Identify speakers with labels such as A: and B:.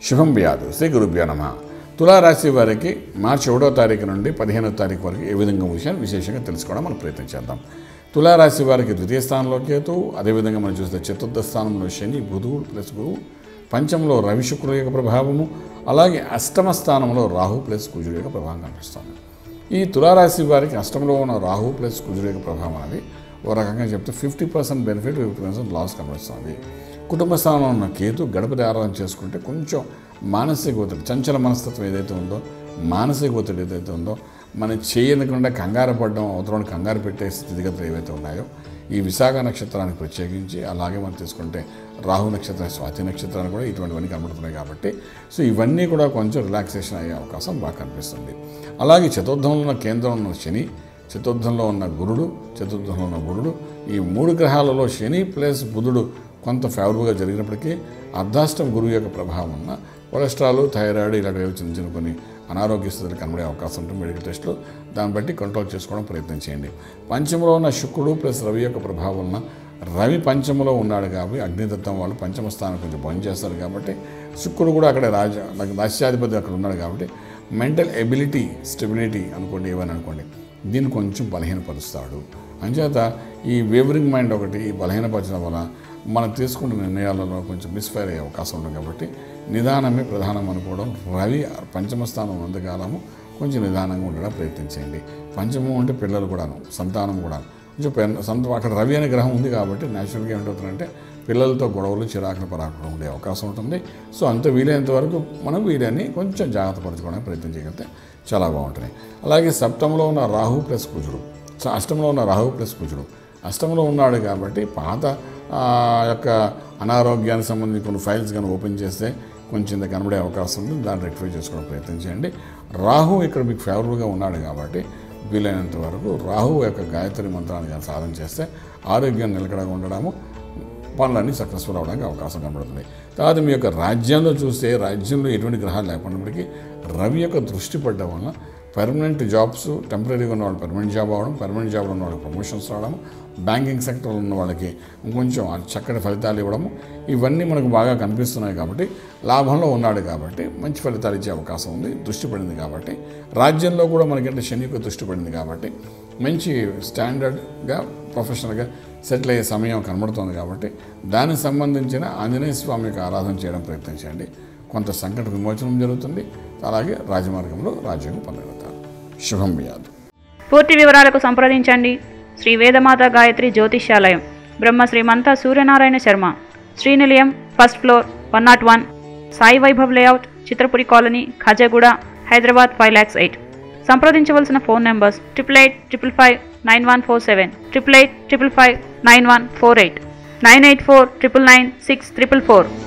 A: శుభం వ్యాధు శ్రీ గురుభ్యో నమ తులారాశి వారికి మార్చి ఒకటో తారీఖు నుండి పదిహేనో తారీఖు వరకు ఏ విధంగా విషయాన్ని విశేషంగా తెలుసుకోవడం మనం ప్రయత్నం చేద్దాం తులారాశి వారికి ద్వితీయ స్థానంలో కేతు అదేవిధంగా మనం చూస్తే చతుర్థ స్థానంలో శని బుధువు ప్లస్ గురువు పంచంలో రవి శుక్రుల యొక్క ప్రభావము అలాగే అష్టమ స్థానంలో రాహు ప్లస్ కుజుడు యొక్క ప్రభావం కనిపిస్తుంది ఈ తులారాశి వారికి అష్టంలో ఉన్న రాహు ప్లస్ కుజుడు యొక్క ప్రభావం అనేది ఓ రకంగా చెప్తే fifty percent benefit fifty percent loss కనిపిస్తుంది కుటుంబ స్థానంలో ఉన్న కేతు గడపది ఆరాధన చేసుకుంటే కొంచెం మానసిక ఒత్తిడి చంచల మనస్తత్వం ఏదైతే ఉందో మానసిక ఒత్తిడి ఏదైతే ఉందో మనం చేయకుండా కంగారు పడడం అవతలని కంగారు పెట్టే స్థితిగతులు ఏవైతే ఉన్నాయో ఈ విశాఖ నక్షత్రానికి ప్రత్యేకించి అలాగే మనం తీసుకుంటే రాహు నక్షత్రం స్వాతి నక్షత్రాన్ని కూడా ఇటువంటివన్నీ కనబడుతున్నాయి కాబట్టి సో ఇవన్నీ కూడా కొంచెం రిలాక్సేషన్ అయ్యే అవకాశం బాగా కనిపిస్తుంది అలాగే చతుర్థంలో ఉన్న కేంద్రంలో ఉన్న శని చతుర్థంలో ఉన్న గురుడు చతుర్థంలో ఉన్న గురుడు ఈ మూడు గ్రహాలలో శని ప్లస్ బుధుడు కొంత ఫేవరబుల్గా జరిగినప్పటికీ అర్ధాష్టం గురువు యొక్క ప్రభావం ఉన్న కొలెస్ట్రాల్ థైరాయిడ్ ఇలాంటివి చిన్న చిన్న కొన్ని అనారోగ్య స్థితులు కనబడే అవకాశం ఉంటుంది మెడికల్ టెస్ట్లో దాన్ని బట్టి కంట్రోల్ చేసుకోవడం ప్రయత్నం చేయండి పంచంలో ఉన్న శుక్రుడు ప్లస్ రవి యొక్క ప్రభావం ఉన్న రవి పంచములో ఉన్నాడు కాబట్టి అగ్నితత్వం వాళ్ళు పంచమ స్థానం కొంచెం బంద్ చేస్తారు కాబట్టి శుక్రుడు కూడా అక్కడ రాజ రాష్ట్రాధిపతి అక్కడ ఉన్నాడు కాబట్టి మెంటల్ ఎబిలిటీ స్టెబిలిటీ అనుకోండి ఏమని అనుకోండి దీన్ని కొంచెం బలహీనపరుస్తాడు అంచేత ఈ వేవరింగ్ మైండ్ ఒకటి ఈ బలహీనపరచడం వల్ల మనం తీసుకున్న నిర్ణయాలలో కొంచెం మిస్ఫైర్ అయ్యే అవకాశం ఉంటుంది కాబట్టి నిదానమే ప్రధానం అనుకోవడం రవి పంచమ స్థానం ఉన్నంతకాలము కొంచెం నిదానంగా ఉండడం ప్రయత్నించండి పంచమం అంటే పిల్లలు కూడాను సంతానం కూడాను కొంచెం పెన్- సంత అక్కడ రవి అనే గ్రహం ఉంది కాబట్టి న్యాచురల్గా ఏమిటవుతుందంటే పిల్లలతో గొడవలు చిరాకులు పరాకులు ఉండే అవకాశం ఉంటుంది సో అంత వీలైనంత వరకు మనం వీలని కొంచెం జాగ్రత్త పరచుకోవడానికి ప్రయత్నం చేయగలిగితే చాలా బాగుంటుంది అలాగే సప్తంలో ఉన్న రాహు ప్లస్ కుజుడు సో అష్టంలో ఉన్న రాహు ప్లస్ కుజుడు అష్టంలో ఉన్నాడు కాబట్టి పాత ఆ, యొక్క అనారోగ్యానికి సంబంధించిన కొన్ని ఫైల్స్ కానీ ఓపెన్ చేస్తే కొంచెం ఇంత కనబడే అవకాశం ఉంది దాన్ని రెక్టిఫై చేసుకోవడం ప్రయత్నం చేయండి రాహు ఇక్కడ మీకు ఫేవరబుల్గా ఉన్నాడు కాబట్టి వీలైనంత వరకు రాహు యొక్క గాయత్రి మంత్రాన్ని కానీ సాధన చేస్తే ఆరోగ్యం నిలకడగా ఉండడము పనులన్నీ సక్సెస్ఫుల్ అవడానికి అవకాశం కనబడుతుంది తర్వాత మీ యొక్క రాజ్యంలో చూస్తే రాజ్యంలో ఎటువంటి గ్రహాలు లేకున్నప్పటికీ రవి యొక్క దృష్టి పడడం వలన పర్మనెంట్ జాబ్స్ టెంపరీగా ఉన్న వాళ్ళు పర్మనెంట్ జాబ్ అవ్వడం పర్మనెంట్ జాబ్లో ఉన్న వాళ్ళకి ప్రమోషన్స్ రావడం బ్యాంకింగ్ సెక్టర్లో ఉన్న వాళ్ళకి ఇంకొంచెం చక్కటి ఫలితాలు ఇవ్వడము ఇవన్నీ మనకు బాగా కనిపిస్తున్నాయి కాబట్టి లాభంలో ఉన్నాడు కాబట్టి మంచి ఫలితాలు ఇచ్చే అవకాశం ఉంది దృష్టి పడింది కాబట్టి రాజ్యంలో కూడా మనకంటే శని యొక్క దృష్టి పడింది కాబట్టి మంచి స్టాండర్డ్గా ప్రొఫెషనల్గా సెటిల్ అయ్యే సమయం కనబడుతోంది కాబట్టి దానికి సంబంధించిన ఆంజనేయ స్వామి యొక్క ఆరాధన చేయడం ప్రయత్నం చేయండి కొంత సంకట విమోచనం జరుగుతుంది అలాగే రాజమార్గంలో రాజ్యం పొందగలుగుతారు శుభం వ్యాధు
B: పూర్తి వివరాలకు సంప్రదించండి Shri Vedamata Gayatri Jyotishyalayam Brahma Srimantha Suryanarayana Sharma Srinilayam first floor one not one Sai Vaibhav layout Chitrapuri colony Khajaguda Hyderabad five lakhs eight సంప్రదించవలసిన phone numbers triple eight triple five nine one four seven triple eight triple five nine one four eight nine eight four triple nine six triple four